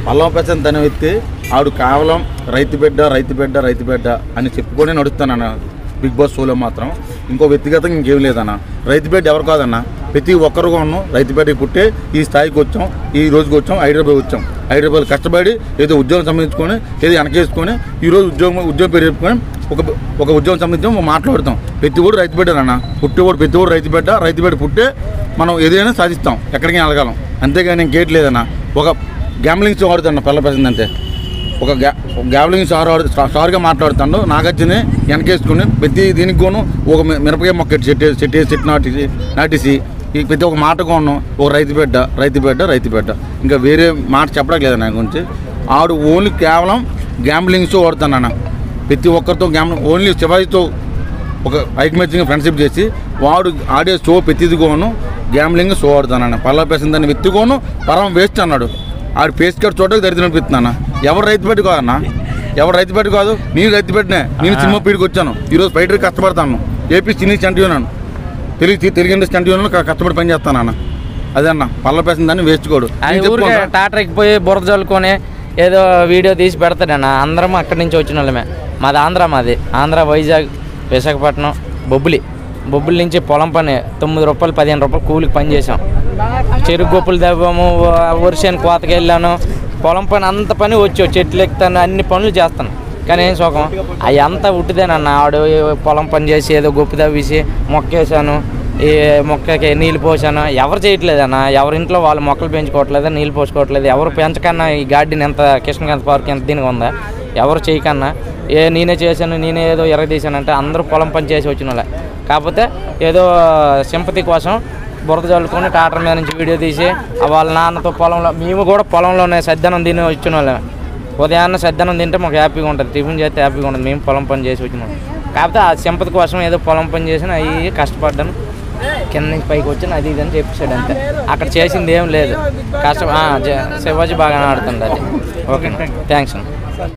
పల్లవ ప్రశాంత్ అనే వ్యక్తి ఆడు కేవలం రైతు బిడ్డ రైతు బిడ్డ రైతు బిడ్డ అని చెప్పుకొని నడుస్తానన్న బిగ్ బాస్ షోలో మాత్రం ఇంకో వ్యక్తిగతంగా ఇంకేం లేదన్న రైతు బిడ్డ ఎవరు కాదన్న ప్రతి ఒక్కరు ఉన్నాం రైతు బిడ్డకి పుట్టే ఈ స్థాయికి వచ్చాం ఈ రోజుకి వచ్చాం హైదరాబాద్ వచ్చాం హైదరాబాద్ కష్టపడి ఏదో ఉద్యోగం సంబంధించుకొని ఏదో వెనకేసుకొని ఈ రోజు ఉద్యోగం ఉద్యోగం పేరు చెప్పుకొని ఒక ఒక ఉద్యోగం సంబంధించి మాట్లాడతాం ప్రతి కూడా రైతు బిడ్డనన్న పుట్టేవాడు ప్రతి కూడా రైతు బిడ్డ రైతు బిడ్డ పుట్టే మనం ఏదైనా సాధిస్తాం ఎక్కడికి వెళ్ళగలం అంతేగాని ఇంకేట్ లేదన్న ఒక గ్యాంబ్లింగ్స్ ఆడుతాను పిల్ల ప్రసింది అంతే ఒక గ్యా గ్యాబ్లింగ్ సార్ ఆడు సా- సార్గా మాట్లాడుతాడు నాగార్జునే వెనకేసుకుని ప్రతి దీనికి కూడా ఒక మి- మిరపకాయ మొక్క చెట్టు చెట్టు చెట్టు నాటి నాటేసి ఈ ప్రతి ఒక్క మాట కొను ఒక రైతు బిడ్డ రైతు బిడ్డ రైతు బిడ్డ ఇంకా వేరే మాట చెప్పడం లేదు నా గురించి ఆడు ఓన్లీ కేవలం గ్యాంబ్లింగ్స్ ఆడుతానన్న ప్రతి ఒక్కరితో గ్యామ్ ఓన్లీ శివాజీతో ఒక ఐకమత్యంగా ఫ్రెండ్షిప్ చేసి వాడు ఆడే షో ప్రతిదిగోను గ్యామ్లింగ్ షో ఆడుతానన్న పల్లా పేసింది అని వెత్తుకోను పరం వేస్ట్ అన్నాడు ఆడు ఫేస్ కట్ చూడడానికి దరిద్రం అనిపిస్తున్నాను ఎవరు రైతు పెట్టి కాదన్న ఎవరు రైతు పెట్టి కాదు నేను రైతు పెట్టినే నేను సినిమా పీడికి వచ్చాను ఈరోజు ఫైటర్ కష్టపడతాను AP cine champion Telugu Telugu industry champion కష్టపడి పని చేస్తాను అన్న అదే అన్న పల్ల పేసింది అని వేస్ట్ కోడు అది నేను ఊరికే చెప్పుకోనా? టాటర్ ఎక్కిపోయి బురద చల్లుకొని ఏదో వీడియో తీసి పెడతాడన్న అందరం అక్కడి నుంచి వచ్చిన వాళ్ళమే మాది ఆంధ్ర మాది ఆంధ్ర వైజాగ్ విశాఖపట్నం బొబ్బులి బొబ్బులి నుంచి పొలం పని తొమ్మిది రూపాయలు పదిహేను రూపాయలు కూలికి పని చేసాం చెరుకు గొప్పలు దవ్వాము వరిసేను కోతకి వెళ్ళాను పొలం పని అంత పని వచ్చు చెట్లు ఎక్కుతాను అన్ని పనులు చేస్తాను కానీ ఏం సుఖం అవి అంతా ఉట్టిదేనన్న ఆడు పొలం పని చేసి ఏదో గొప్ప తవ్వేసి మొక్కేసాను ఈ మొక్కకి నీళ్ళు పోసాను ఎవరు చేయట్లేదన్న ఎవరి ఇంట్లో వాళ్ళు మొక్కలు పెంచుకోవట్లేదు నీళ్ళు పోసుకోవట్లేదు ఎవరు పెంచకన్నా ఈ గార్డెన్ ఎంత కృష్ణకాంత్ పార్క్ ఎంత దీనికి ఉందా ఎవరు చేయకన్నా ఏ నేనే చేశాను నేనే ఏదో ఎరగదీశాను అంటే అందరూ పొలం పని చేసి వచ్చిన వాళ్ళే కాకపోతే ఏదో సింపతి కోసం బురద చల్లుకొని టాటర్ మీద నుంచి వీడియో తీసి ఆ వాళ్ళ నాన్నతో పొలంలో మేము కూడా పొలంలోనే సద్దనం తిని వచ్చిన వాళ్ళమే ఉదయాన్నే సద్దనం తింటే మాకు హ్యాపీగా ఉంటుంది టిఫిన్ చేస్తే హ్యాపీగా ఉంటుంది మేము పొలం పని చేసి వచ్చినాం కాకపోతే ఆ సింపతి కోసం ఏదో పొలం పని చేసిన అవి కష్టపడ్డాను కింద నుంచి పైకి వచ్చి అది ఇది అని చెప్పేసాడు అంతే అక్కడ చేసింది ఏం లేదు కష్టం ఆ, జ- శివాజీ బాగానే ఆడుతుంది అది ఓకే థ్యాంక్స్ అండి